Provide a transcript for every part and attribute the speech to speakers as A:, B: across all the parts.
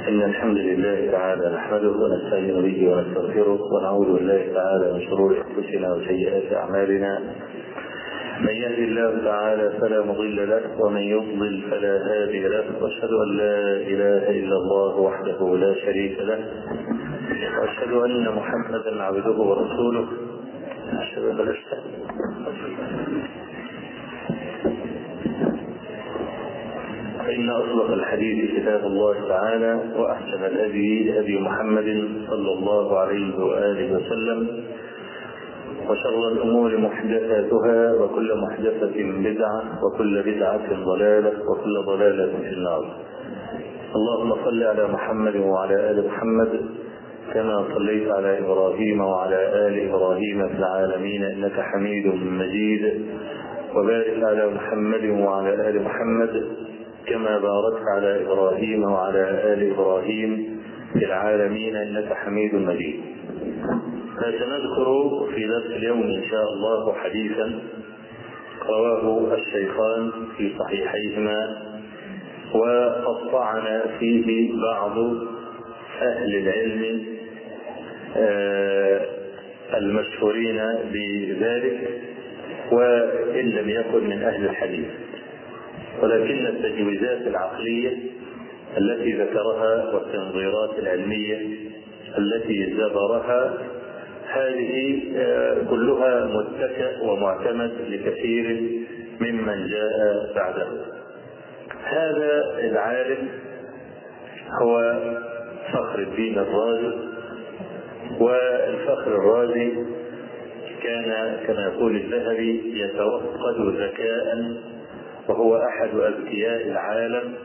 A: إن الحمد لله تعالى نحمده ونستعين به ونستغفره ونعوذ بالله تعالى من شرور أنفسنا وسيئات أعمالنا من يهد الله تعالى فلا مضل له ومن يضلل فلا هادي له واشهد ان لا اله الا الله وحده لا شريك له واشهد ان محمدا عبده ورسوله اشهد ان لا فإن أصدق الحديث كتاب الله تعالى وأحسن الهدي هدي محمد صلى الله عليه وآله وسلم وشر الأمور محدثاتها وكل محدثة بدعة وكل بدعة ضلالة وكل ضلالة في النار اللهم صل على محمد وعلى آل محمد كما صليت على إبراهيم وعلى آل إبراهيم في العالمين إنك حميد مجيد وبارك على محمد وعلى آل محمد كما باركت على إبراهيم وعلى آل إبراهيم في العالمين إنك حميد مجيد سنذكر في درس اليوم ان شاء الله حديثا رواه الشيخان في صحيحيهما وقطعنا فيه بعض اهل العلم المشهورين بذلك وان لم يكن من اهل الحديث ولكن التجويزات العقليه التي ذكرها والتنظيرات العلميه التي ذكرها هذه كلها متكأ ومعتمد لكثير ممن جاء بعده هذا العالم هو فخر الدين الرازي والفخر الرازي كان كما يقول الذهبي يتوقد ذكاء وهو احد اذكياء العالم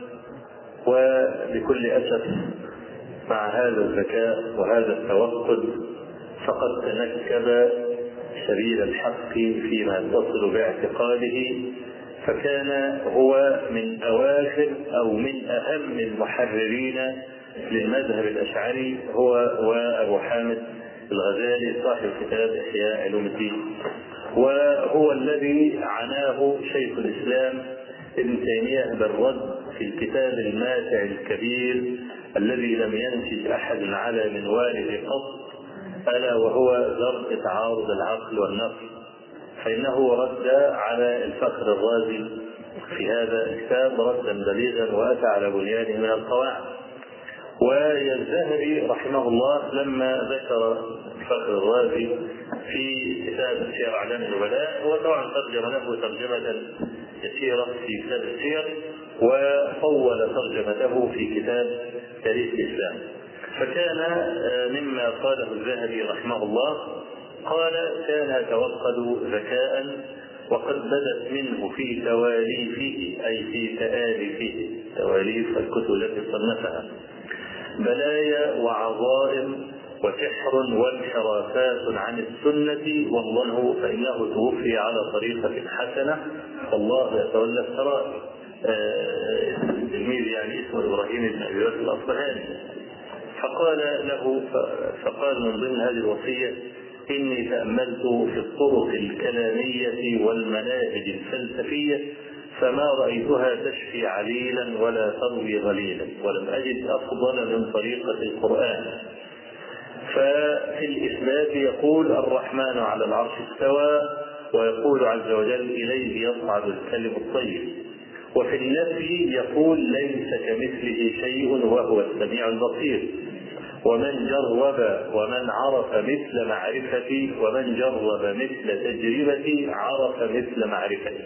A: وبكل اسف مع هذا الذكاء وهذا التوقد فقد تنكب سبيل الحق فيما يتصل باعتقاده فكان هو من اواخر او من اهم المحررين للمذهب الاشعري هو وابو حامد الغزالي صاحب كتاب احياء علوم الدين وهو الذي عناه شيخ الاسلام ابن تيميه بالرد في الكتاب الماتع الكبير الذي لم ينتج احد على منواله قط الا وهو درء تعارض العقل والنقل فانه رد على الفخر الرازي في هذا الكتاب ردا بليغا واتى على بنيانه من القواعد والذهبي رحمه الله لما ذكر الفخر الرازي في كتاب سير اعلام النبلاء هو طبعا ترجم له ترجمه يسيره في كتاب السير وطول ترجمته في كتاب تاريخ الاسلام فكان مما قاله الذهبي رحمه الله قال كان يتوقد ذكاء وقد بدت منه في تواليفه اي في تاليفه تواليف الكتب التي صنفها بلايا وعظائم وسحر وانحرافات عن السنة والله فإنه توفي على طريقة حسنة والله يتولى السرائر تلميذ يعني اسمه إبراهيم بن أبي بكر الأصبهاني فقال له فقال من ضمن هذه الوصية إني تأملت في الطرق الكلامية والمناهج الفلسفية فما رأيتها تشفي عليلا ولا تروي غليلا ولم أجد أفضل من طريقة القرآن ففي الإثبات يقول الرحمن على العرش استوى ويقول عز وجل إليه يصعد الكلم الطيب وفي النفي يقول ليس كمثله شيء وهو السميع البصير ومن جرب ومن عرف مثل معرفتي ومن جرب مثل تجربتي عرف مثل معرفتي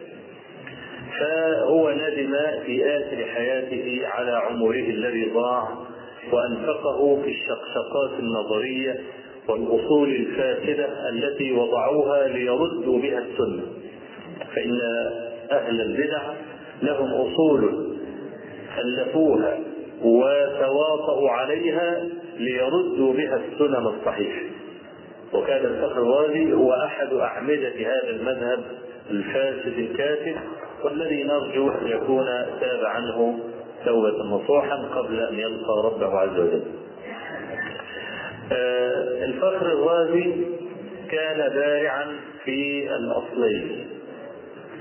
A: فهو ندم في آخر حياته على عمره الذي ضاع وأنفقه في الشقشقات النظرية والأصول الفاسدة التي وضعوها ليردوا بها السنة فإن أهل البدع لهم أصول ألفوها وتواطؤوا عليها ليردوا بها السنن الصحيحة وكان الفخر الرازي هو أحد أعمدة هذا المذهب الفاسد الكافر والذي نرجو أن يكون تاب عنه توبة نصوحا قبل أن يلقى ربه عز وجل. الفخر الرازي كان بارعا في الأصلين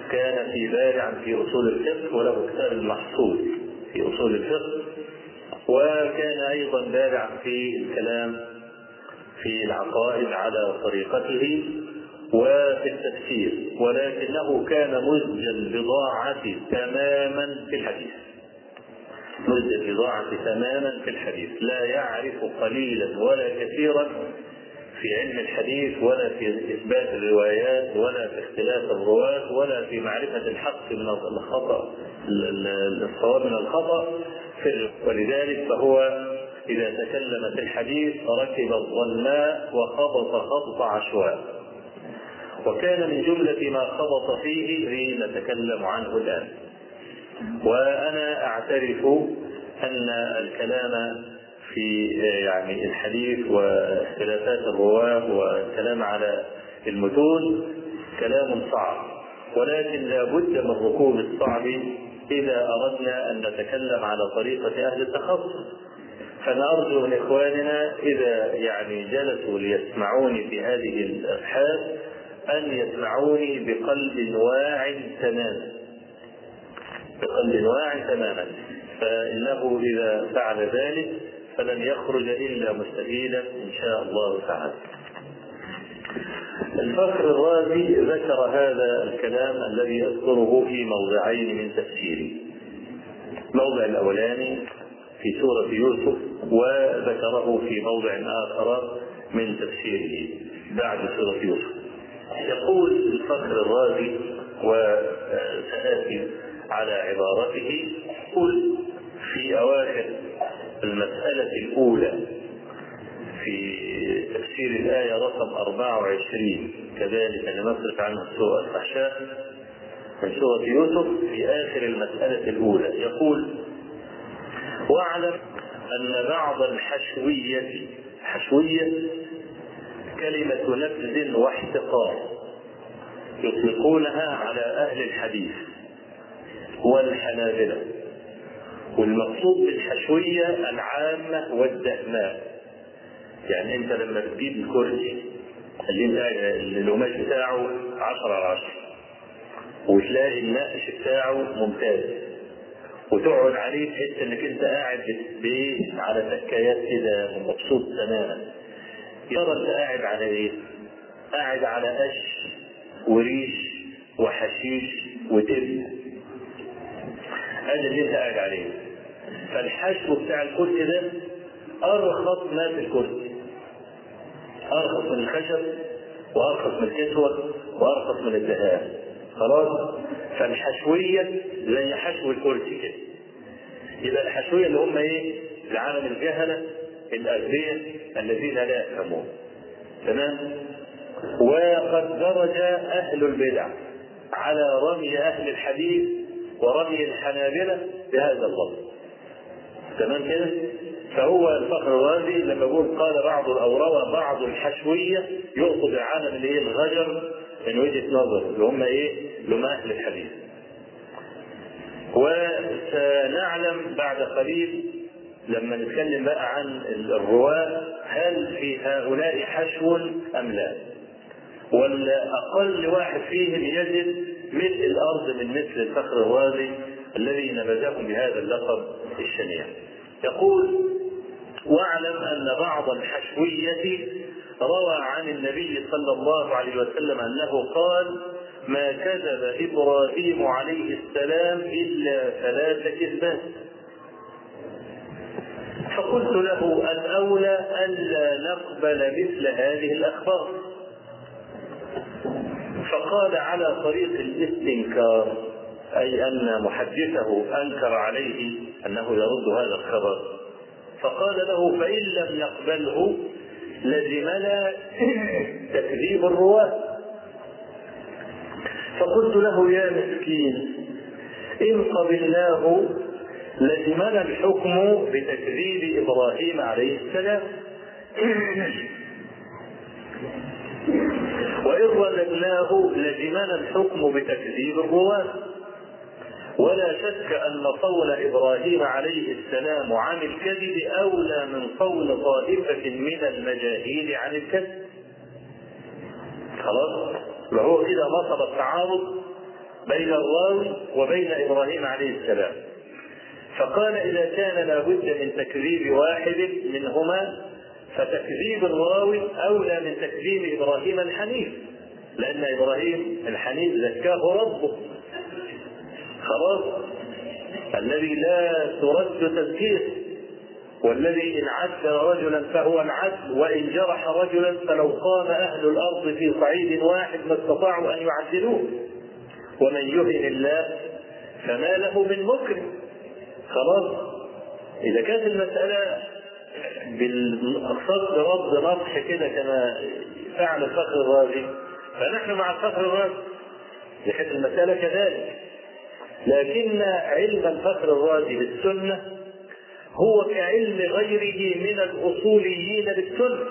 A: كان في بارعا في أصول الفقه وله كتاب المحصول في أصول الفقه وكان أيضا بارع في الكلام في العقائد على طريقته وفي التفسير ولكنه كان مزج البضاعة تماما في الحديث مزج البضاعة تماما في الحديث لا يعرف قليلا ولا كثيرا في علم الحديث ولا في إثبات الروايات ولا في اختلاف الرواة ولا في معرفة الحق من الخطأ الصواب من الخطأ ولذلك فهو إذا تكلم في الحديث ركب الظلماء وخبط خبط عشواء وكان من جملة ما خبط فيه نتكلم عنه الآن وأنا أعترف أن الكلام في يعني الحديث واختلافات الرواه والكلام على المتون كلام صعب ولكن لا بد من ركوب الصعب اذا اردنا ان نتكلم على طريقه اهل التخصص فانا ارجو من اخواننا اذا يعني جلسوا ليسمعوني في هذه الابحاث ان يسمعوني بقلب واع تماما بقلب واع تماما فانه اذا فعل ذلك فلن يخرج الا مستفيدا ان شاء الله تعالى. الفخر الرازي ذكر هذا الكلام الذي اذكره في موضعين من تفسيري. الموضع الاولاني في سوره يوسف وذكره في موضع اخر من تفسيره بعد سوره يوسف. يقول الفخر الرازي وسآتي على عبارته قل في أواخر المسألة الأولى في تفسير الآية رقم 24 كذلك لنصرف عنه السوء الفحشاء من سورة يوسف في آخر المسألة الأولى يقول واعلم أن بعض الحشوية حشوية كلمة نفذ واحتقار يطلقونها على أهل الحديث والحنابلة والمقصود بالحشوية العامة والدهماء يعني انت لما تجيب الكرسي اللي انت القماش بتاعه 10 على 10 وتلاقي النقش بتاعه ممتاز وتقعد عليه تحس انك انت قاعد بايه على تكايات كده مبسوط تماما يرى انت قاعد على ايه؟ قاعد على قش وريش وحشيش وتب هذا اللي انت قاعد عليه فالحشو بتاع الكرسي ده ارخص ما في الكرسي ارخص من الخشب وارخص من الكسوه وارخص من الذهب خلاص فالحشويه زي حشو الكرسي كده يبقى الحشويه اللي هم ايه؟ العالم الجهله الاغبياء الذين لا يفهمون تمام وقد درج اهل البدع على رمي اهل الحديث ورمي الحنابلة بهذا اللفظ تمام كده فهو الفخر الرازي لما يقول قال بعض او روى بعض الحشويه يقصد عالم الايه الغجر من وجهه نظر اللي هم ايه؟ اللي هم اهل الحديث. وسنعلم بعد قليل لما نتكلم بقى عن الرواة هل في هؤلاء حشو ام لا؟ ولا اقل واحد فيهم يجد ملء الارض من مثل الفخر الرازي الذي نبذهم بهذا اللقب الشنيع. يقول: واعلم ان بعض الحشوية روى عن النبي صلى الله عليه وسلم انه قال: ما كذب ابراهيم عليه السلام الا ثلاث كذبات. فقلت له الاولى الا نقبل مثل هذه الاخبار. فقال على طريق الاستنكار اي ان محدثه انكر عليه انه يرد هذا الخبر فقال له فان لم نقبله لزمنا تكذيب الرواه فقلت له يا مسكين ان قبلناه لزمنا الحكم بتكذيب ابراهيم عليه السلام وإن رددناه لزمنا الحكم بتكذيب الرواة ولا شك أن قول إبراهيم عليه السلام عن الكذب أولى من قول طائفة من المجاهيل عن الكذب خلاص وهو كده نصب التعارض بين الراوي وبين إبراهيم عليه السلام فقال إذا كان لابد من تكذيب واحد منهما فتكذيب الراوي أولى من تكذيب إبراهيم الحنيف لأن إبراهيم الحنيف زكاه ربه خلاص الذي لا ترد تزكيته والذي إن عدل رجلا فهو العدل وإن جرح رجلا فلو قام أهل الأرض في صعيد واحد ما استطاعوا أن يعدلوه ومن يهن الله فما له من مكرم خلاص إذا كانت المسألة بالقصد رد نصح كده كما فعل الفخر الرازي فنحن مع الفخر الرازي بحيث المسألة كذلك لكن علم الفخر الرازي بالسنة هو كعلم غيره من الأصوليين بالسنة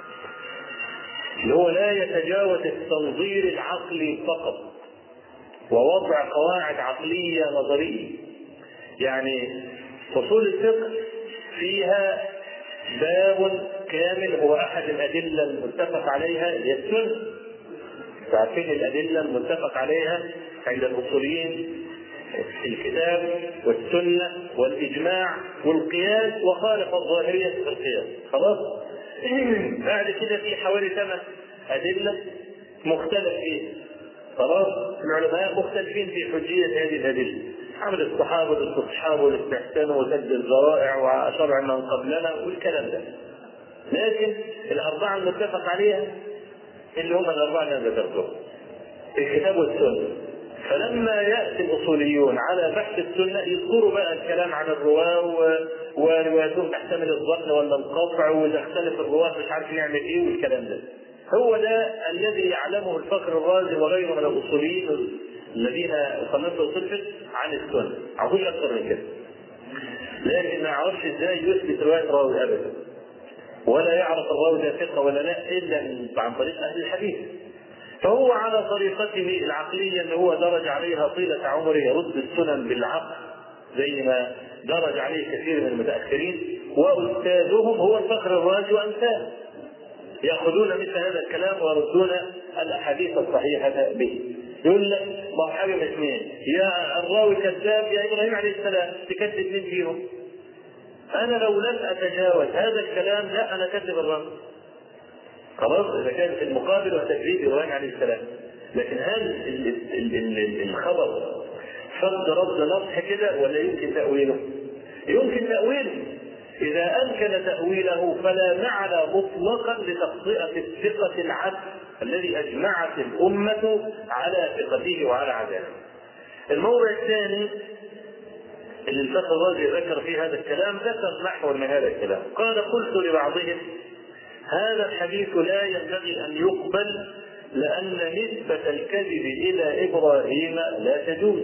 A: اللي هو لا يتجاوز التنظير العقلي فقط ووضع قواعد عقلية نظرية يعني أصول الفقه فيها باب كامل هو أحد الأدلة المتفق عليها هي السنة عارفين الأدلة المتفق عليها عند الأصوليين الكتاب والسنة والإجماع والقياس وخالف الظاهرية في القياس خلاص بعد كده في حوالي ثمان أدلة مختلف فيها خلاص العلماء مختلفين في حجية هذه الأدلة حمل الصحابة والاستصحاب والاستحسان وسد الذرائع وشرع من قبلنا والكلام ده لكن الأربعة المتفق عليها اللي هم الأربعة اللي أنا ذكرتهم الكتاب والسنة فلما ياتي الاصوليون على بحث السنه يذكروا بقى الكلام عن الرواه ورواياتهم تحتمل الظن ولا القطع واذا اختلف الرواه مش عارف نعمل ايه والكلام ده. هو ده الذي يعلمه الفخر الرازي وغيره من الاصوليين الذين صنفوا صفه عن السنه، ما عرفوش اكثر من كده. لكن ما يعرفش ازاي يثبت روايه راوي ابدا. ولا يعرف الراوي ده ثقه ولا لا الا عن طريق اهل الحديث. فهو على طريقته العقلية اللي هو درج عليها طيلة عمره يرد السنن بالعقل زي ما درج عليه كثير من المتأخرين وأستاذهم هو الفخر الرازي وأمثاله يأخذون مثل هذا الكلام ويردون الأحاديث الصحيحة به يقول لك ما هو حاجة من اثنين يا الراوي كذاب يا إبراهيم عليه السلام تكذب مين فيهم؟ أنا لو لم أتجاوز هذا الكلام لا أنا كذب الراوي خلاص اذا كان في المقابل وتكذيب ابراهيم عليه السلام لكن هل الخبر فرض رد نصح كده ولا يمكن تاويله؟ يمكن تاويله اذا امكن تاويله فلا معنى مطلقا لتخطئه الثقه العدل الذي اجمعت الامه على ثقته وعلى عدالته. الموضع الثاني اللي الفخر الرازي ذكر فيه هذا الكلام ذكر نحو من هذا الكلام قال قلت لبعضهم هذا الحديث لا ينبغي ان يقبل لان نسبه الكذب الى ابراهيم لا تجوز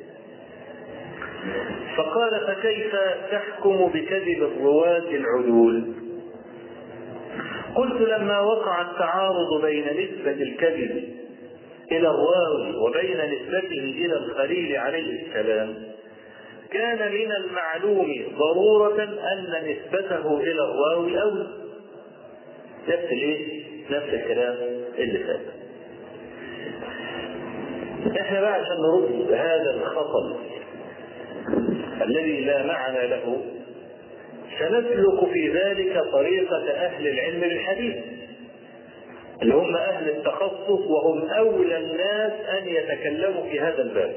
A: فقال فكيف تحكم بكذب الرواة العدول قلت لما وقع التعارض بين نسبة الكذب إلى الراوي وبين نسبته إلى الخليل عليه السلام كان من المعلوم ضرورة أن نسبته إلى الراوي أولى نفس الايه؟ نفس الكلام اللي فات. احنا بقى عشان نرد هذا الخطر الذي لا معنى له سنسلك في ذلك طريقة أهل العلم بالحديث اللي هم أهل التخصص وهم أولى الناس أن يتكلموا في هذا الباب.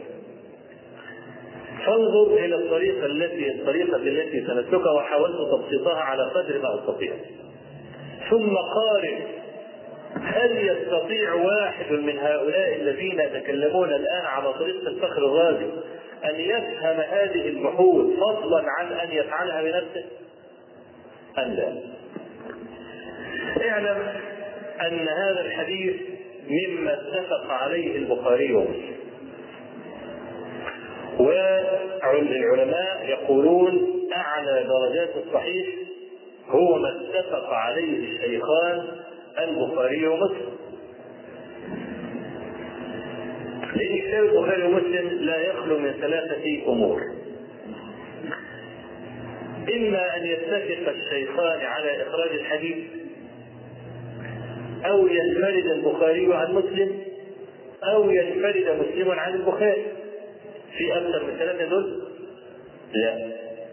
A: فانظر إلى الطريقة التي الطريقة التي سنسلكها وحاولت تبسيطها على قدر ما أستطيع. ثم قارن هل يستطيع واحد من هؤلاء الذين يتكلمون الان على طريقه الفخر الرازي ان يفهم هذه البحوث فضلا عن ان يفعلها بنفسه؟ ام لا؟ اعلم ان هذا الحديث مما اتفق عليه البخاري ومسلم. والعلماء يقولون اعلى درجات الصحيح هو ما اتفق عليه الشيخان البخاري ومسلم لأن كتاب البخاري ومسلم لا يخلو من ثلاثة أمور إما أن يتفق الشيخان على إخراج الحديث أو ينفرد البخاري عن مسلم أو ينفرد مسلم عن البخاري في أكثر من ثلاثة دول؟ لا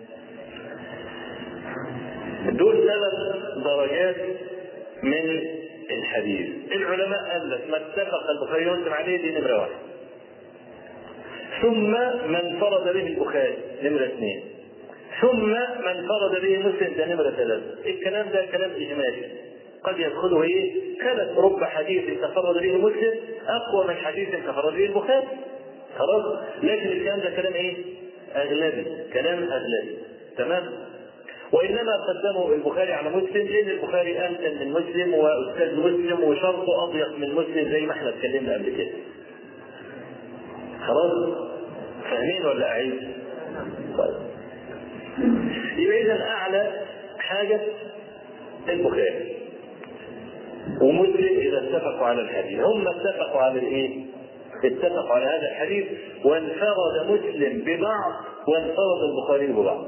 A: دول ثلاث درجات من الحديث العلماء قال لك ما اتفق البخاري ومسلم عليه دي نمره واحد ثم من فرض به البخاري نمره اثنين ثم من فرض به مسلم ده نمره ثلاثه الكلام ده كلام اجمالي قد يدخله ايه؟ ثلاث رب حديث تفرد به مسلم اقوى من حديث تفرد به البخاري خلاص لكن الكلام ده كلام ايه؟ اغلبي كلام اغلبي تمام وانما قدموا البخاري على مسلم لان البخاري امثل من مسلم واستاذ مسلم وشرطه اضيق من مسلم زي ما احنا اتكلمنا قبل كده خلاص فاهمين ولا اعيد؟ طيب يبقى اذا اعلى حاجه البخاري ومسلم اذا اتفقوا على الحديث هم اتفقوا على الايه؟ اتفقوا على هذا الحديث وانفرد مسلم ببعض وانفرد البخاري ببعض.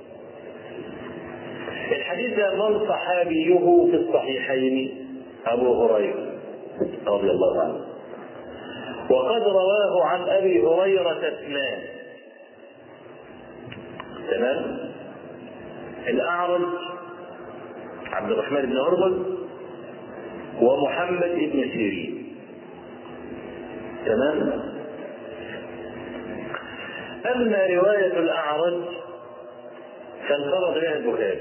A: الحديث ده من صحابيه في الصحيحين ابو هريره رضي الله عنه. وقد رواه عن ابي هريره اثنان. تمام؟ الاعرج عبد الرحمن بن هرمز ومحمد بن سيرين تمام أما رواية الأعرج فانفرد بها البخاري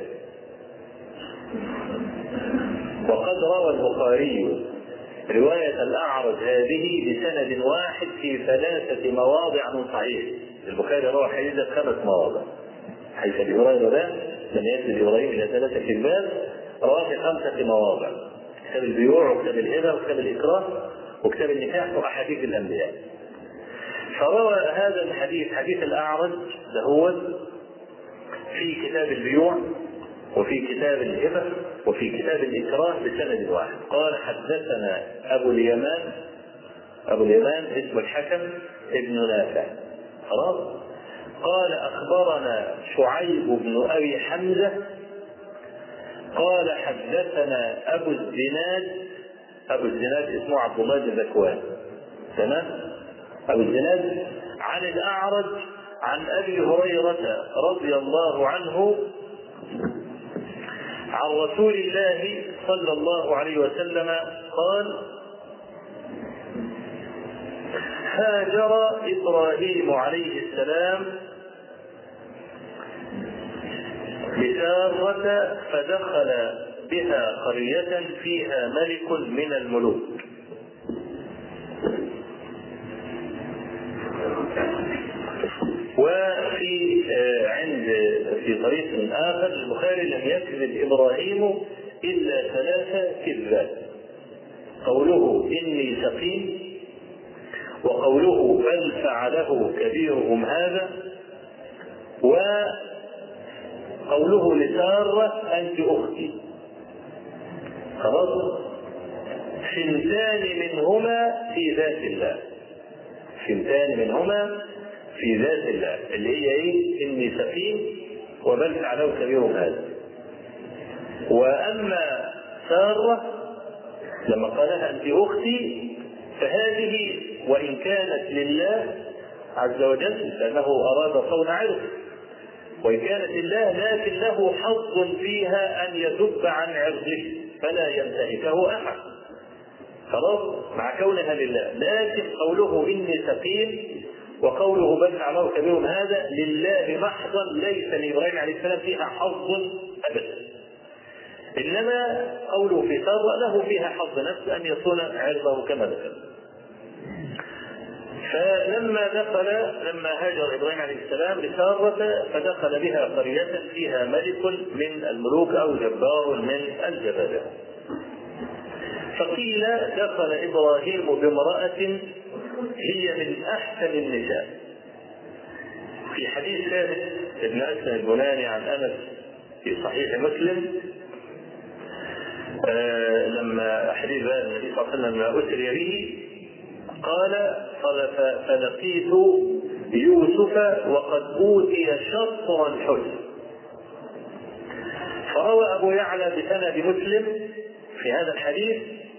A: وقد روى البخاري رواية الأعرج هذه بسند واحد في ثلاثة مواضع من صحيح البخاري روى حديث خمس مواضع حيث أبي هريرة ده لم يكتب إبراهيم إلى ثلاثة كلمات رواه في خمسة مواضع كتاب البيوع وكتاب الهبة وكتاب الإكراه وكتاب النكاح وأحاديث الأنبياء فروى هذا الحديث حديث الأعرج هو في كتاب البيوع وفي كتاب الهبة وفي كتاب الإكراه بسند واحد قال حدثنا أبو اليمان أبو اليمان اسمه الحكم ابن نافع خلاص قال أخبرنا شعيب بن أبي حمزة قال حدثنا أبو الزناد أبو الزناد اسمه عبد الله بن ذكوان تمام أبو الزناد عن الأعرج عن أبي هريرة رضي الله عنه عن رسول الله صلى الله عليه وسلم قال هاجر إبراهيم عليه السلام بسارة فدخل بها قرية فيها ملك من الملوك وفي عند في طريق آخر البخاري لم يكذب إبراهيم إلا ثلاث كذبات قوله إني سقيم وقوله بل فعله كبيرهم هذا وقوله لسارة أنت أختي خلاص سنتان منهما في ذات الله سنتان منهما في ذات الله اللي هي ايه اني سفين وبل فعله كبيرهم هذا واما ساره لما قالها انت اختي فهذه وان كانت لله عز وجل لانه اراد صون عرض وان كانت لله لكن له حظ فيها ان يذب عن عرضه فلا ينتهكه احد خلاص مع كونها لله لكن قوله اني سقيم وقوله بل فعله كبيرهم هذا لله محضا ليس لابراهيم عليه السلام فيها حظ ابدا انما قوله في ساره له فيها حظ نفس ان يصون عرضه كما ذكر فلما دخل لما هاجر ابراهيم عليه السلام لساره فدخل بها قريه فيها ملك من الملوك او جبار من الجبابره فقيل دخل ابراهيم بامراه هي من احسن النساء في حديث ثابت ابن اسلم البناني عن انس في صحيح مسلم آه لما حديث النبي صلى الله عليه وسلم لما اسري به قال قال فلقيت يوسف وقد اوتي شطر الحسن فروى ابو يعلى بسند مسلم في هذا الحديث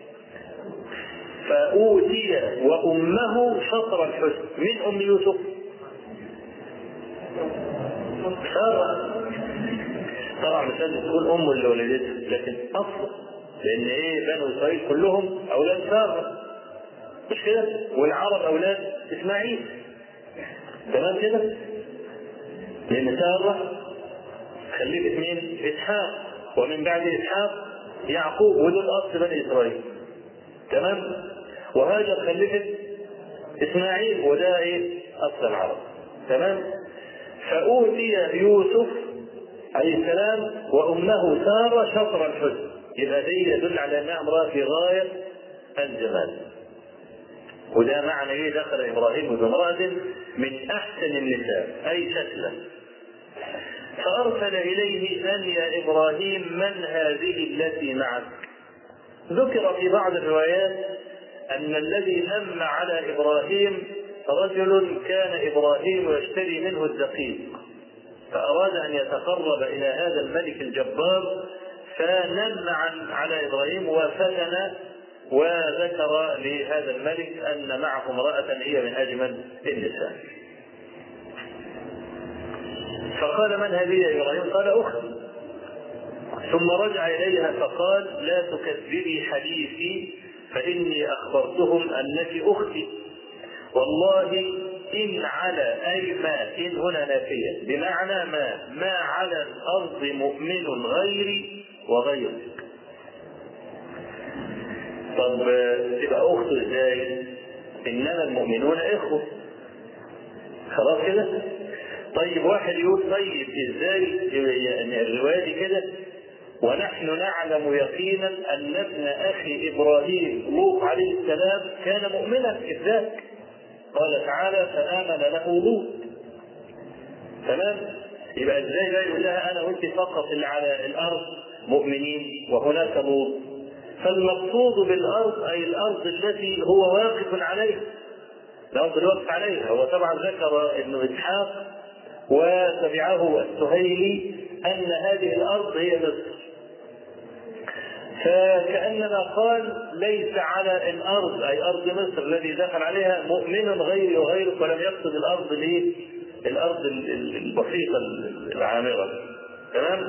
A: فأوتي وأمه شطر الحسن من أم يوسف سارة طبعا مش لازم تكون امه اللي ولدتها لكن اصلا لان ايه بنو اسرائيل كلهم اولاد ساره مش كده والعرب اولاد اسماعيل تمام كده لان ساره خلفت مين اسحاق ومن بعد اسحاق يعقوب ودول اصل بني اسرائيل تمام وهاجر خلفت اسماعيل وده ايه اصل العرب تمام فاوتي يوسف عليه السلام وامه ساره شطر الحزن يبقى دي يدل على انها امراه في غايه الجمال وده معنى ايه دخل ابراهيم بامراه من احسن النساء اي شكلا فارسل اليه ان يا ابراهيم من هذه التي معك ذكر في بعض الروايات ان الذي هم على ابراهيم رجل كان ابراهيم يشتري منه الدقيق فاراد ان يتقرب الى هذا الملك الجبار فنم عن على ابراهيم وفتن وذكر لهذا الملك ان معه امراه هي من اجمل النساء. فقال من هذه يا ابراهيم؟ قال اختي. ثم رجع اليها فقال لا تكذبي حديثي فاني اخبرتهم انك اختي. والله إن على أي ما إن هنا نافية بمعنى ما ما على الأرض مؤمن غيري وغيرك طب تبقى أخته إزاي؟ إنما المؤمنون إخوة خلاص كده؟ طيب واحد يقول طيب إزاي يعني الرواية دي كده ونحن نعلم يقينا أن ابن أخي إبراهيم لوط عليه السلام كان مؤمنا إزاي؟ قال تعالى فآمن له لوط تمام يبقى ازاي بقى يقول لها انا وانت فقط اللي على الارض مؤمنين وهناك لوط فالمقصود بالارض اي الارض التي هو واقف عليها الارض اللي واقف عليها هو طبعا ذكر انه اسحاق وتبعه السهيلي ان هذه الارض هي مصر فكأنما قال ليس على الأرض أي أرض مصر الذي دخل عليها مؤمن غيري وغيرك ولم يقصد الأرض ليه؟ الأرض البسيطة العامرة تمام؟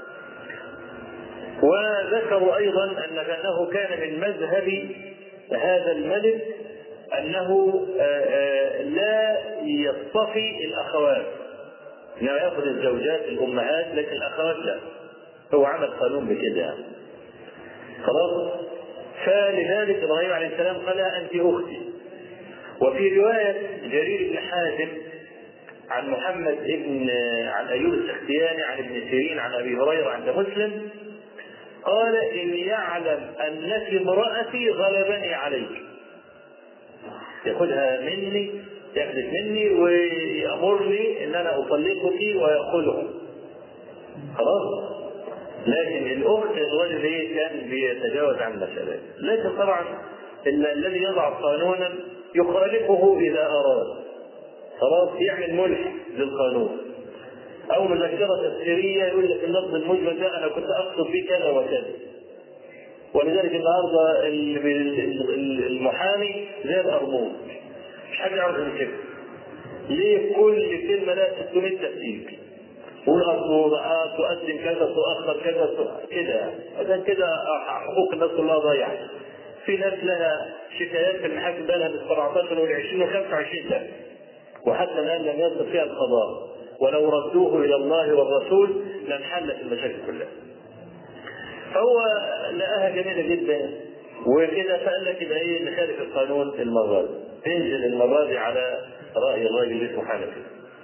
A: وذكروا أيضا أن أنه كان من مذهب هذا الملك أنه لا يصطفي الأخوات إنه يأخذ الزوجات الأمهات لكن الأخوات لا هو عمل قانون بكده يعني خلاص فلذلك ابراهيم عليه السلام قال انت اختي وفي روايه جرير بن حازم عن محمد بن عن ايوب السختياني عن ابن سيرين عن ابي هريره عند مسلم قال ان يعلم انك امراتي غلبني عليك ياخذها مني ياخذك مني ويامرني ان انا اطلقك وياخذها خلاص لكن الاخت الرجل ايه كان بيتجاوز عن المسألة لكن طبعا الذي يضع قانونا يخالفه اذا اراد خلاص يعمل ملح للقانون او مذكره تفسيريه يقول لك اللفظ المجمل ده انا كنت اقصد به كذا وكذا ولذلك النهارده المحامي زي الارمون مش حد يعرف يمسكه ليه كل كلمه لها 600 تفسير والأرض تقدم كذا تؤخر كذا كده عشان كده حقوق الناس كلها ضايعه. في ناس لها شكايات في المحاكم بقى لها من 17 وال 20 و 25 سنه. وحتى الان لم يصل فيها القضاء ولو ردوه الى الله والرسول لانحلت المشاكل كلها. فهو لقاها جميله جدا وكده فقال لك يبقى ايه نخالف القانون المره دي. تنزل المره دي على راي الراجل اللي اسمه حنفي.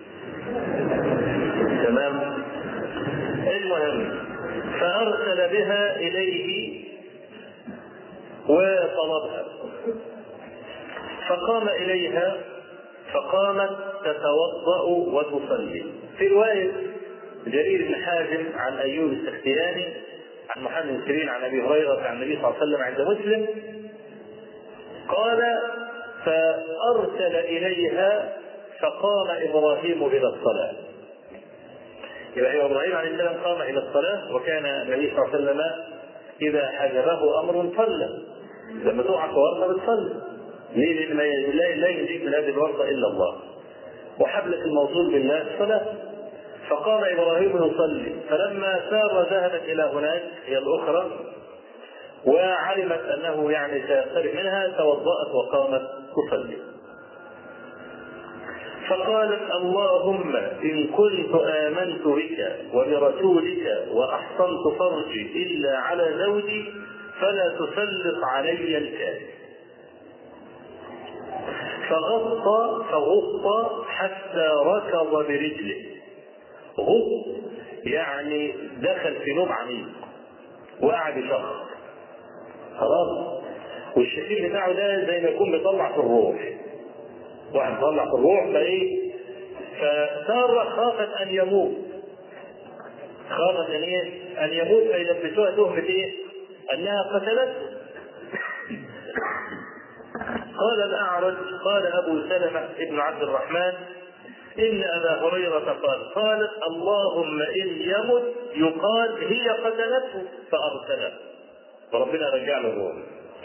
A: تمام المهم فأرسل بها إليه وطلبها فقام إليها فقامت تتوضأ وتصلي في رواية جرير بن حازم عن أيوب السختياني عن محمد بن سيرين عن أبي هريرة عن النبي صلى الله عليه وسلم عند مسلم قال فأرسل إليها فقام إبراهيم إلى الصلاة يبقى ابراهيم عليه السلام قام الى الصلاه وكان النبي صلى الله عليه وسلم اذا حجبه امر صلى لما تقع في ورطه بتصلي ليه؟ لان لا لا يجيك من هذه الورطه الا الله وحبلك الموصول بالله الصلاه فقام ابراهيم يصلي فلما سار ذهبت الى هناك هي الاخرى وعلمت انه يعني سيقترب منها توضات وقامت تصلي فقالت اللهم ان كنت امنت بك وبرسولك واحصنت فرجي الا على زوجي فلا تسلط علي الكافر فغط فغط حتى ركض برجله غط يعني دخل في نوم عميق وقعد يشخص خلاص والشكيل بتاعه ده زي ما يكون بيطلع في الروح واحد طلع في الروح فايه فسار خافت ان يموت خافت ان ايه ان يموت فيلبسوها تهمه ايه انها قتلته قال الاعرج قال ابو سلمه ابن عبد الرحمن ان ابا هريره قال قالت اللهم ان يمت يقال هي قتلته فارسله فربنا رجع له الروح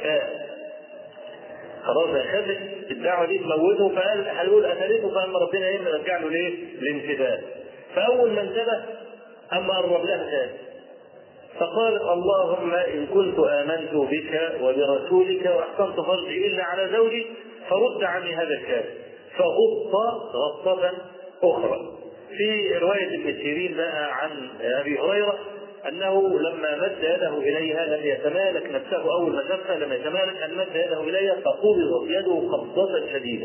A: خلاص خدت الدعوه دي تموته فقال هيقول قتلته فاما ربنا ايه رجع له ليه؟ الانتباه فاول ما انتبه اما قرب لها تاني فقال اللهم ان كنت امنت بك وبرسولك واحسنت فرجي الا على زوجي فرد عني هذا الكافر فغط غطة اخرى في رواية ابن سيرين بقى عن ابي هريرة انه لما مد يده اليها لم يتمالك نفسه اول ما شافها لم يتمالك ان مد يده اليها فقبضت يده قبضة شديدة.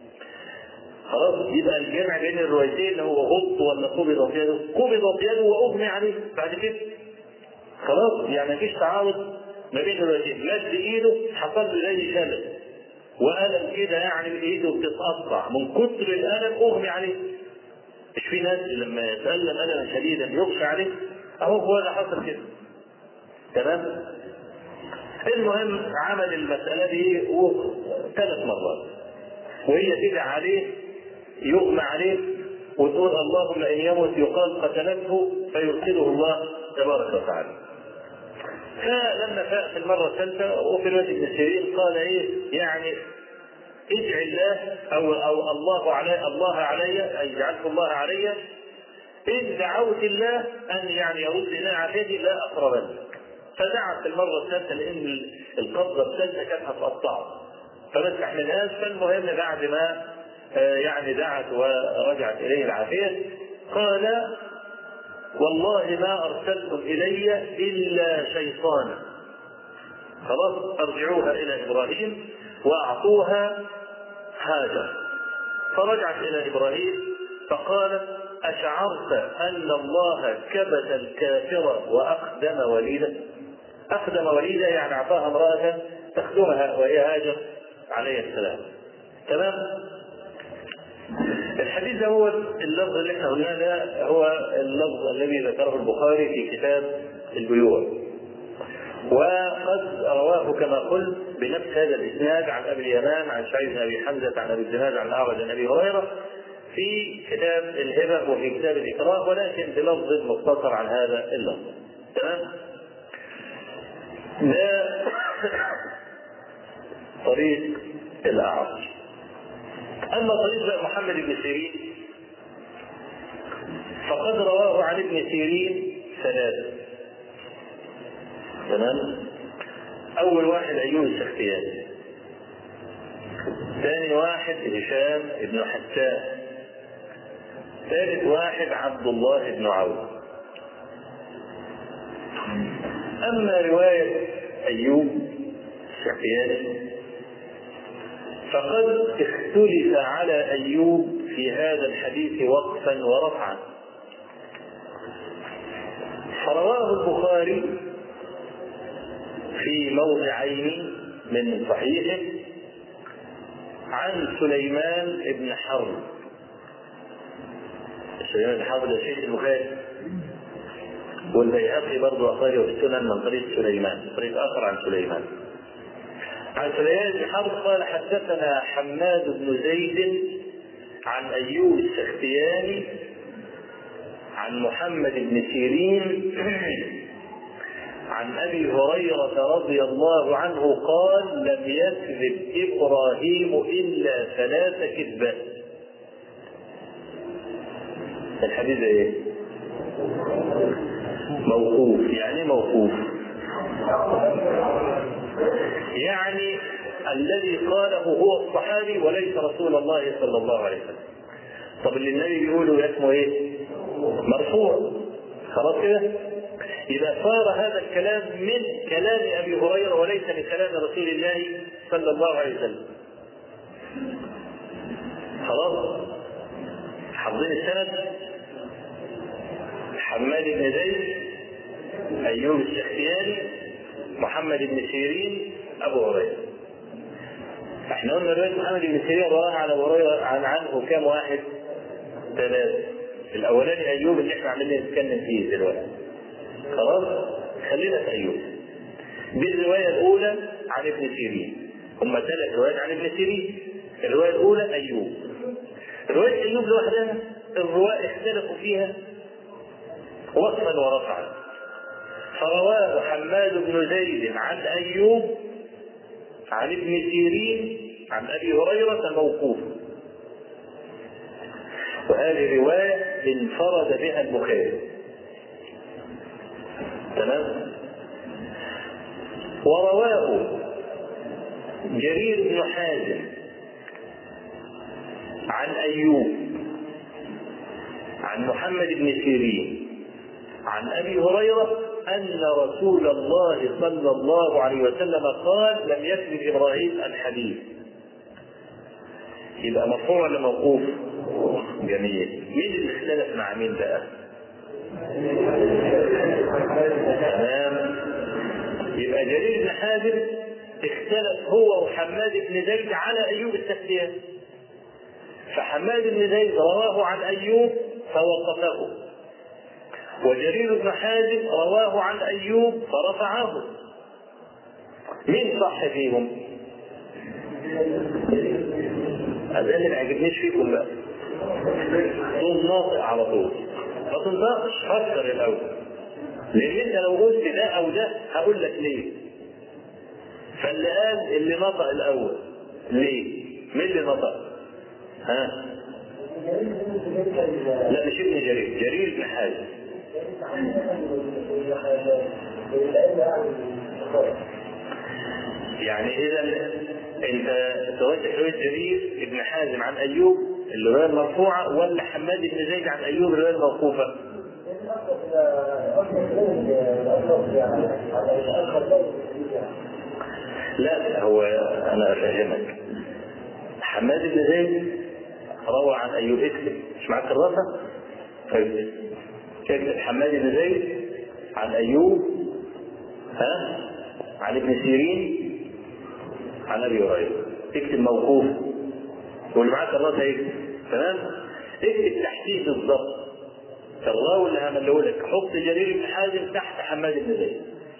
A: خلاص يبقى الجمع بين الروايتين هو غط ولا قبضت يده؟ قبضت يده واغمي عليه بعد كده. خلاص يعني مفيش تعارض ما بين الروايتين، مد ايده حصل له زي شلل. والم كده يعني ايده بتتقطع من كتر الالم اغمي عليه. مش في ناس لما يتألم ألما شديدا يغشى عليه اهو هو اللي حصل كده تمام المهم عمل المسألة دي ثلاث مرات وهي تدعى عليه يغمى عليه وتقول اللهم ان يمت يقال قتلته فيرسله الله تبارك وتعالى. فلما فاق في المره الثالثه وفي الوقت ابن سيرين قال ايه يعني ادع الله او او الله علي الله علي اي جعلت الله علي إن دعوت الله أن يعني يرد إلى عافيتي لا أقربن فدعت في المرة الثالثة لأن القبضة الثالثة كانت هتقطعه فما استحملهاش فالمهم بعد ما يعني دعت ورجعت إليه العافية قال والله ما أرسلتم إلي إلا شيطانا خلاص أرجعوها إلى إبراهيم وأعطوها هاجر فرجعت إلى إبراهيم فقالت أشعرت أن الله كبت الكافر وأقدم وليدا أقدم وليدا يعني أعطاها امرأة تخدمها وهي هاجر عليه السلام تمام الحديث ده هو اللفظ اللي احنا قلناه ده هو اللفظ الذي ذكره البخاري في كتاب البيوع وقد رواه كما قلت بنفس هذا الاسناد عن ابي اليمان عن سعيد بن ابي حمزه عن ابي الزناد عن الاعرج عن ابي هريره في كتاب الهبة وفي كتاب الإكراه ولكن بلفظ مختصر عن هذا اللفظ تمام؟ ده طريق الأعرج أما طريق محمد بن سيرين فقد رواه عن ابن سيرين ثلاثة تمام؟ أول واحد أيوب السختياني ثاني واحد هشام بن حسان ثالث واحد عبد الله بن عوف أما رواية أيوب السختياني فقد اختلف على أيوب في هذا الحديث وقفا ورفعا فرواه البخاري في موضعين من صحيحه عن سليمان بن حرب سليمان بن حرب ده شيخ البخاري والبيهقي برضه أخرجه في السنن من طريق سليمان طريق آخر عن سليمان عن سليمان بن حرب قال حدثنا حماد بن زيد عن أيوب السختياني عن محمد بن سيرين عن ابي هريره رضي الله عنه قال لم يكذب ابراهيم الا ثلاث كذبات الحديث ايه موقوف يعني إيه موقوف يعني الذي قاله هو الصحابي وليس رسول الله صلى الله عليه وسلم طب اللي النبي بيقوله اسمه ايه مرفوع خلاص كده إذا صار هذا الكلام من كلام أبي هريرة وليس من كلام رسول الله صلى الله عليه وسلم خلاص حافظين السند حماد بن زيد أيوب السختياني محمد بن سيرين أبو هريرة احنا قلنا رواية محمد بن سيرين رواه عن أبو هريرة عن عنه كام واحد؟ ثلاثة الأولاني أيوب اللي احنا عمالين نتكلم فيه دلوقتي خلاص خلينا في ايوب دي الروايه الاولى عن ابن سيرين هم ثلاث روايات عن ابن سيرين الروايه الاولى ايوب روايه ايوب لوحدها الرواه اختلفوا فيها وصفا ورفعا فرواه حماد بن زيد عن ايوب عن ابن سيرين عن ابي هريره موقوفا وهذه روايه انفرد بها البخاري تمام ورواه جرير بن حازم عن ايوب عن محمد بن سيرين عن ابي هريره ان رسول الله صلى الله عليه وسلم قال لم يكذب ابراهيم الحديث يبقى مرفوع ولا موقوف؟ جميل مين اللي اختلف مع مين بقى؟ تمام يبقى جرير بن حازم اختلف هو وحماد بن زيد على ايوب السختياني فحماد بن زيد رواه عن ايوب فوقفه وجرير بن حازم رواه عن ايوب فرفعه مين صح فيهم؟ هذا اللي ما عجبنيش فيكم بقى صوم ناطق على طول ما تنطقش فكر الاول لان انت لو قلت ده او ده هقول لك ليه فاللي قال اللي نطق الاول ليه مين اللي نطق ها لا مش ابن جرير جرير بن حازم يعني اذا انت توجه روايه جرير ابن حازم عن ايوب الروايه المرفوعه ولا حماد بن زيد عن ايوب الروايه الموقوفه؟ لا هو انا افهمك حماد بن زيد روى عن ايوب اكتب مش معاك الراسه؟ طيب اكتب حماد بن زيد عن ايوب ها عن ابن سيرين عن ابي هريره اكتب موقوف واللي معاك الراسه يكتب تمام اكتب تحتيه بالظبط الراوي اللي همله لك حط جرير بن حازم تحت حماد بن زيد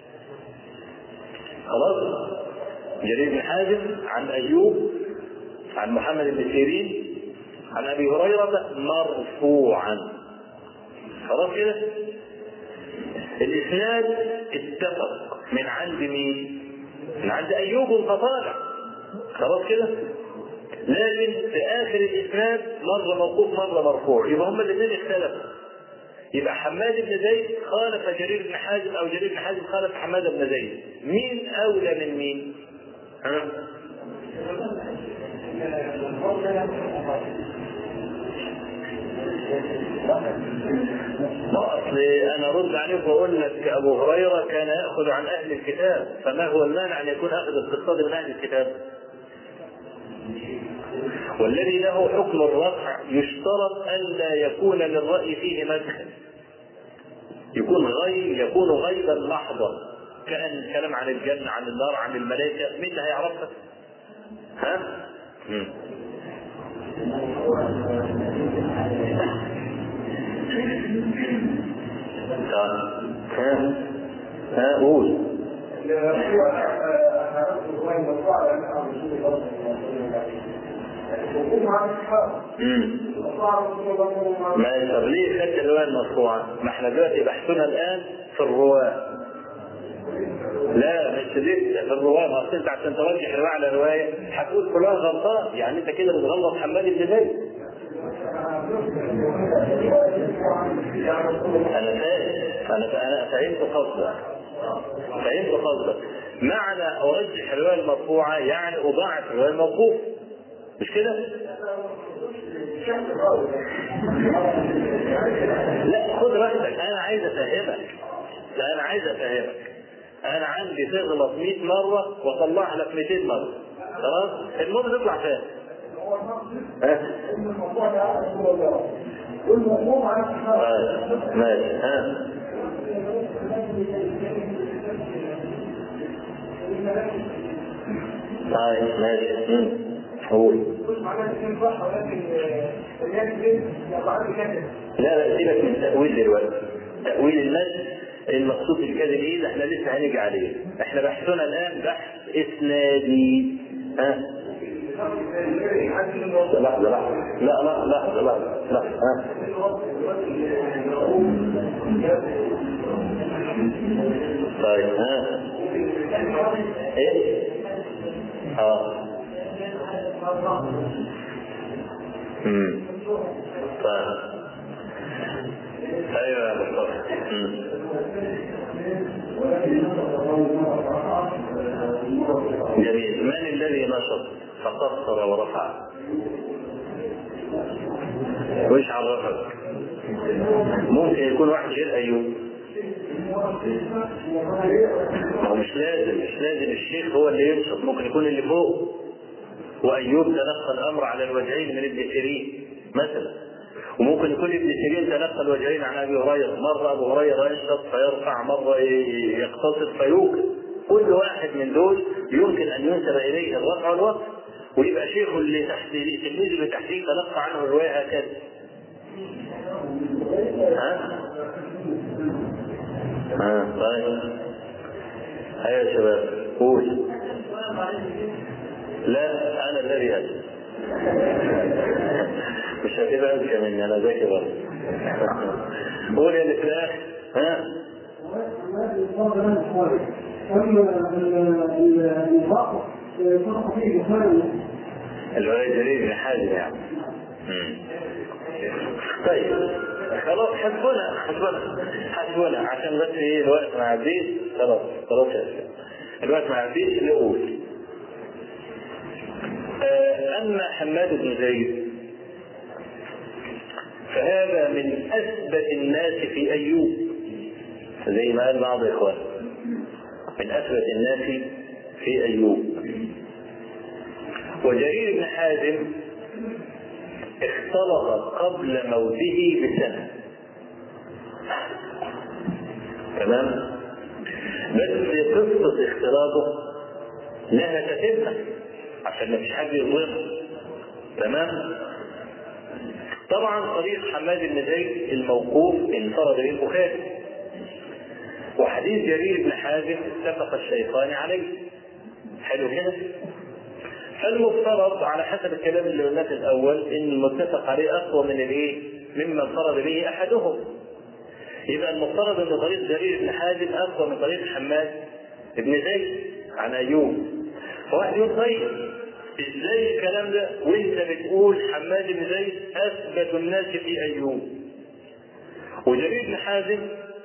A: خلاص جرير بن حازم عن ايوب عن محمد بن سيرين عن ابي هريره مرفوعا خلاص كده الاسناد اتفق من عند مين من عند ايوب فطالع خلاص كده لكن في اخر الاسناد مره موقوف مره مرفوع يبقى هما الاثنين اختلفوا يبقى حماد بن زيد خالف جرير بن حازم او جرير بن حازم خالف حماد بن زيد مين اولى من مين؟ ها؟ ما اصل انا ارد عليك واقول لك ابو هريره كان ياخذ عن اهل الكتاب فما هو المانع ان يكون اخذ الاقتصاد من اهل الكتاب؟ والذي له حكم الرفع يشترط الا يكون للراي فيه مدخل يكون غيب يكون غيبا محضا كان الكلام عن الجنه عن النار عن الملائكه مين اللي هيعرفها؟ ها؟ مم. ها ها قول ما طب ليه خدت الروايه المرفوعه؟ ما احنا دلوقتي بحثنا الان في الرواه لا مش لسه في الرواه ما اصل انت عشان ترجح روايه على روايه هتقول فلان غلطان يعني انت كده بتغلط حماد بن زيد انا فاهم انا انا فهمت قصدك فهمت قصدك معنى ارجح الروايه المرفوعه يعني اضاعف الروايه الموقوفه مش كده؟ لا خد راحتك انا عايز افهمك لا انا عايز افهمك انا عندي تغلط 100 مره واطلع لك 200 مره خلاص المهم تطلع فاهم ها آه، ماشي ها طيب ماشي مم. قول لا لا سيبك من التأويل دلوقتي تأويل المد المقصود بالكذب ايه ده احنا لسه هنيجي عليه احنا بحثنا الان بحث اسنادي ها لحظة لحظة لا لا لحظة لحظة لحظة ها طيب ها ايه اه امم طيب ايوه يا مصطفى أمم. جميل من الذي نشط فقصر ورفع وش عرفك ممكن يكون واحد غير ايوب ما هو مش لازم مش لازم الشيخ هو اللي ينشط ممكن يكون اللي فوق وايوب تلقى الامر على الوجهين من ابن سيرين مثلا وممكن يكون ابن سيرين تلقى الوجهين عن ابي هريره مره ابو هريره ينشط فيرفع مره يقتصد فيوقف كل واحد من دول يمكن ان ينسب اليه الرفع والوقف ويبقى شيخه اللي تحت تلميذه اللي تحتيه تلقى عنه الروايه هكذا ها؟ ها طيب ايوه يا شباب قول لا انا الذي اسال مش هتبقى اذكى مني انا ذكي برضه قول يا اللي في الاخر ها
B: اما البعض فرق فيه مثلا
A: الولد جرير بن حازم يعني مم. طيب خلاص حسبنا حسبنا حسبنا عشان بس ايه الوقت ما يعديش خلاص خلاص يا أخي. الوقت ما يعديش نقول آه، اما حماد بن زيد فهذا من اثبت الناس في ايوب زي ما قال بعض اخوانه من اثبت الناس في ايوب وجرير بن حازم اختلط قبل موته بسنه تمام بس قصه اختلاطه لها تتمه عشان ما فيش حد يظلمه تمام طبعا طريق حماد بن زيد الموقوف انفرد به البخاري وحديث جرير بن حازم اتفق الشيخان عليه حلو كده فالمفترض على حسب الكلام اللي قلناه في الاول ان المتفق عليه اقوى من الايه؟ مما انفرد به احدهم. يبقى المفترض ان طريق جرير بن حازم اقوى من طريق حماد بن زيد عن ايوب. فواحد يقول طيب ازاي الكلام ده وانت بتقول حماد بن زيد اثبت الناس في ايوب. وجرير بن حازم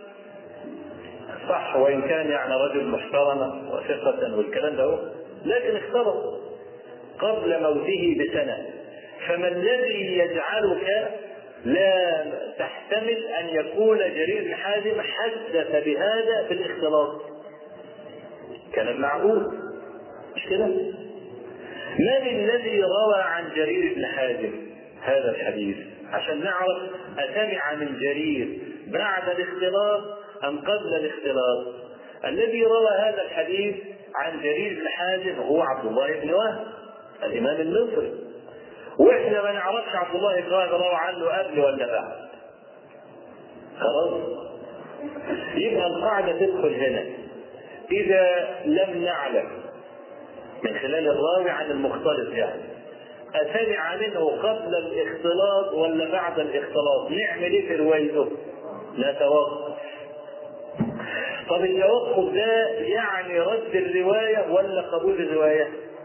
A: صح وان كان يعني رجل محترم وثقة والكلام ده هو، لكن اختلط قبل موته بسنة فما الذي يجعلك لا تحتمل أن يكون جرير بن حازم حدث بهذا في الاختلاط كلام معقول مش كده من الذي روى عن جرير بن حازم هذا الحديث عشان نعرف أسمع من جرير بعد الاختلاط أم قبل الاختلاط الذي روى هذا الحديث عن جرير بن حازم هو عبد الله بن وهب الامام المصري واحنا ما نعرفش عبد الله بن وهب روى عنه قبل ولا بعد خلاص يبقى القاعده تدخل هنا اذا لم نعلم من خلال الراوي عن المختلط يعني أسمع منه قبل الاختلاط ولا بعد الاختلاط نعمل ايه في روايته نتوقف طب التوقف ده يعني رد الرواية ولا قبول الرواية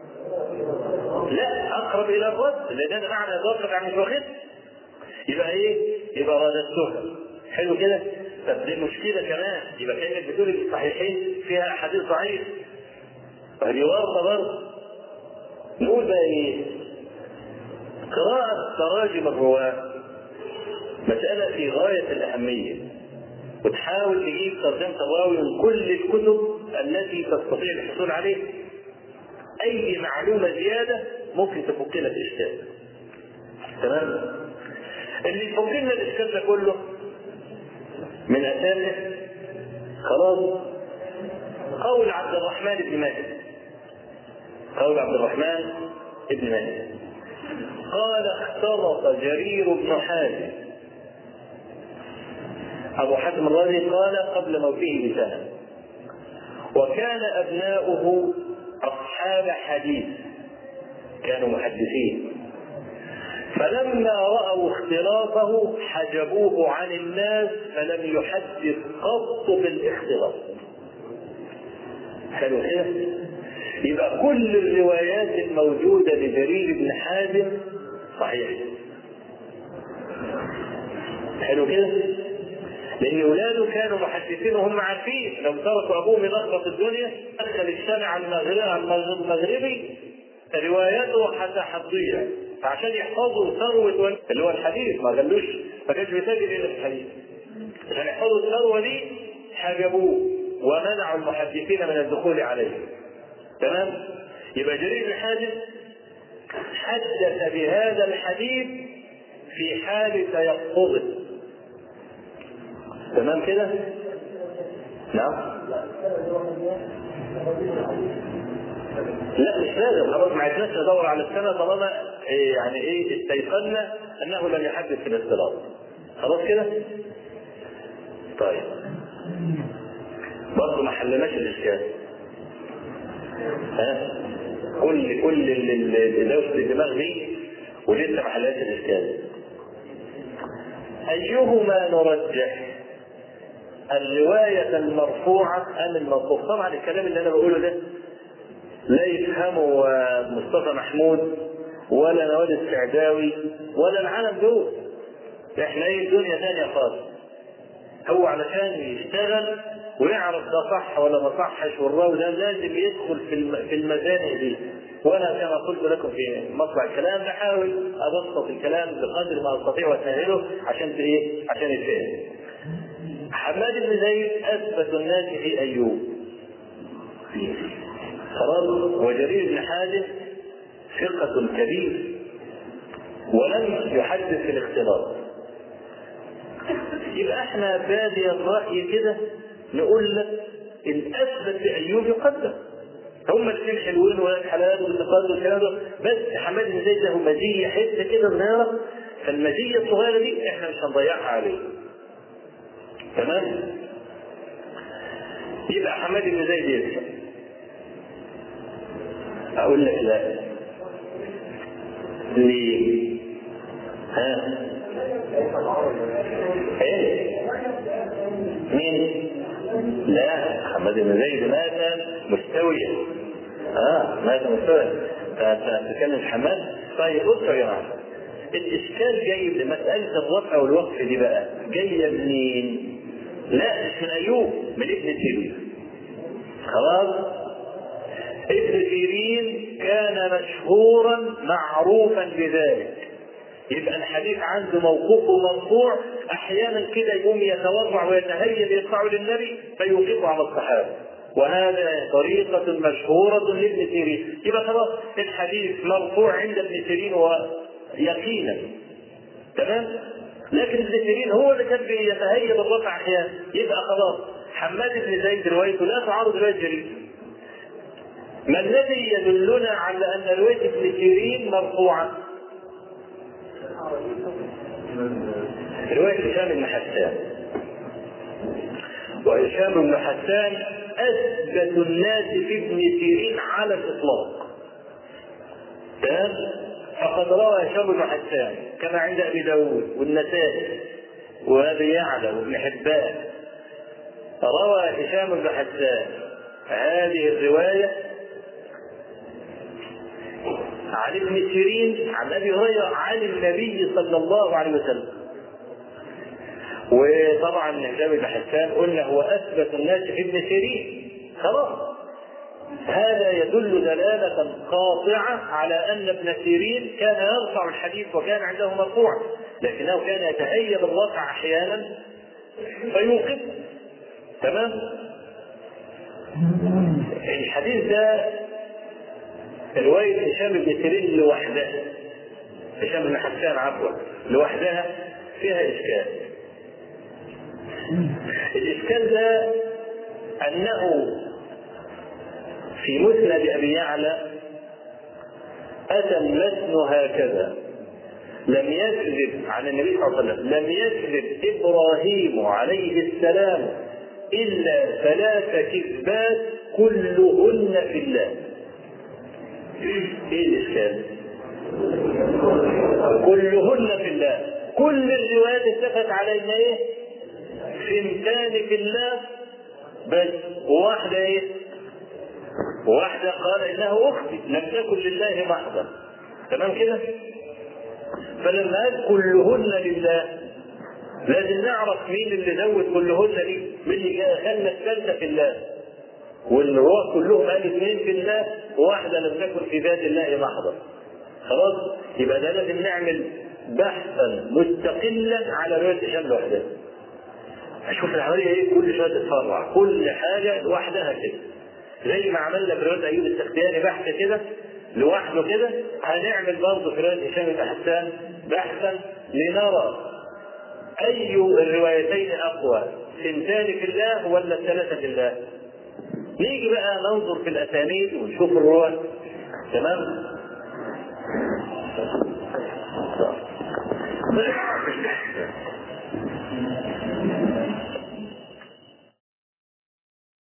A: لا اقرب الى الرد لان ده معنى يتوقف عن الواخد يبقى ايه؟ يبقى رددتها حلو كده؟ طب دي مشكله كمان يبقى كانك بتقول الصحيحين فيها احاديث ضعيفه فدي ورطه برضه نقول بقى ايه؟ قراءة تراجم الرواة مسألة في غاية الأهمية وتحاول تجيب ترجمة الراوي من كل الكتب التي تستطيع الحصول عليها أي معلومة زيادة ممكن تفك لك الإشكال تمام؟ اللي يفك لنا الإشكال ده كله من أساسه خلاص قول عبد الرحمن بن مالك قول عبد الرحمن بن مالك قال اختلط جرير بن حازم أبو حاتم الرازي قال قبل موته بسنة وكان أبناؤه أصحاب حديث كانوا محدثين فلما رأوا اختلاطه حجبوه عن الناس فلم يحدث قط بالاختلاط حلو كده يبقى كل الروايات الموجودة لجرير بن حازم صحيحة حلو كده لان اولاده كانوا محدثين وهم عارفين لو تركوا ابوهم يلخبط الدنيا دخل الشارع المغربي رواياته حتى هتضيع فعشان يحفظوا ثروه اللي هو الحديث ما قالوش ما كانش بيتاجر الا في الحديث عشان يحفظوا الثروه دي حجبوه ومنعوا المحدثين من الدخول عليه تمام يبقى جرير بن حازم حدث بهذا الحديث في حال تيقظه تمام كده نعم لا مش لازم خلاص ما عدناش ندور على السنه طالما إيه يعني ايه استيقنا انه لم يحدث في الاختلاط خلاص كده طيب برضه ما حلناش الاشكال ها كل كل اللي دوشه الدماغ دي ولسه ما حلناش الاشكال ايهما نرجح الرواية المرفوعة أم الموقوف طبعا الكلام اللي أنا بقوله ده لا يفهمه مصطفى محمود ولا نوال السعداوي ولا العالم دول احنا ايه الدنيا ثانية خالص هو علشان يشتغل ويعرف ده صح ولا ما صحش والراوي ده لازم يدخل في في المزانق دي وانا كما قلت لكم في مطلع الكلام بحاول ابسط الكلام بقدر ما استطيع واسهله عشان ايه؟ عشان يتفهم. حماد بن زيد اثبت الناس في ايوب. خلاص وجرير بن حازم ثقة كبير ولم يحدث في الاختلاط. يبقى احنا بادي الرأي كده نقول لك الاثبت بايوب يقدم. هم الاثنين حلوين ولاد حلال والنقاد والكلام ده بس حماد بن زيد له مزيه حته كده صغيره فالمزيه الصغيره دي احنا مش هنضيعها عليه. تمام؟ يبقى حماد بن زيد يكسب. اقول لك لا. ليه؟ ها؟ ايه؟ مين؟ لا حماد بن زيد مات مستويا اه مات مستويا فتتكلم حماد طيب بصوا يا جماعه الاشكال جاي لمساله الرفع والوقف دي بقى جايه منين؟ لا مش من ايوب من ابن سيرين خلاص ابن سيرين كان مشهورا معروفا بذلك يبقى الحديث عنده موقوف ومرفوع احيانا كده يقوم يتورع ويتهيأ يرفعه للنبي فيوقفه على الصحابه وهذا طريقة مشهورة لابن سيرين يبقى خلاص الحديث مرفوع عند ابن سيرين ويقينا تمام لكن ابن سيرين هو اللي كان بيتهيأ بالرفع احيانا يبقى خلاص حماد بن زيد روايته لا تعارض رواية جرير ما الذي يدلنا على ان رواية ابن سيرين مرفوعة؟ رواية هشام بن حسان وهشام بن حسان أثبت الناس في ابن سيرين على الإطلاق تمام فقد روى هشام بن حسان كما عند أبي داود والنسائي وأبي يعلى وابن حبان روى هشام بن حسان هذه الرواية عن ابن سيرين عن ابي هريره عن النبي صلى الله عليه وسلم وطبعا هشام بن حسان قلنا هو اثبت الناس في ابن سيرين خلاص هذا يدل دلالة قاطعة على أن ابن سيرين كان يرفع الحديث وكان عنده مرفوع لكنه كان يتهيب الواقع أحيانا فيوقف تمام الحديث ده رواية هشام بن سيرين لوحدها هشام بن حسان عفوا لوحدها فيها إشكال الإشكال ده أنه في مسند أبي يعلى أتى المتن هكذا لم يكذب عن النبي صلى الله عليه وسلم لم يكذب إبراهيم عليه السلام إلا ثلاث كذبات كلهن في الله ايه الاشكال؟ كلهن في الله كل الروايات اتفقت على ان ايه؟ سنتان في الله بس وواحده ايه؟ وواحده قال انها اختي لم تكن لله محضا تمام كده؟ فلما قال كلهن لله لازم نعرف مين اللي زود كلهن دي مين اللي خلى الثالثه في الله والرواة كلهم قال اثنين في الله وواحدة لم تكن في ذات الله محضا خلاص يبقى ده لازم نعمل بحثا مستقلا على رواية هشام لوحدها اشوف العملية ايه كل شوية تتفرع كل حاجة لوحدها كده زي ما عملنا في رواية ايوب السختياني بحث كده لوحده كده هنعمل برضه في رواية هشام بن حسان بحثا لنرى أي الروايتين أقوى سنتان في الله ولا الثلاثة في الله؟ نيجي بقى ننظر في الاسانيد ونشوف الرواة تمام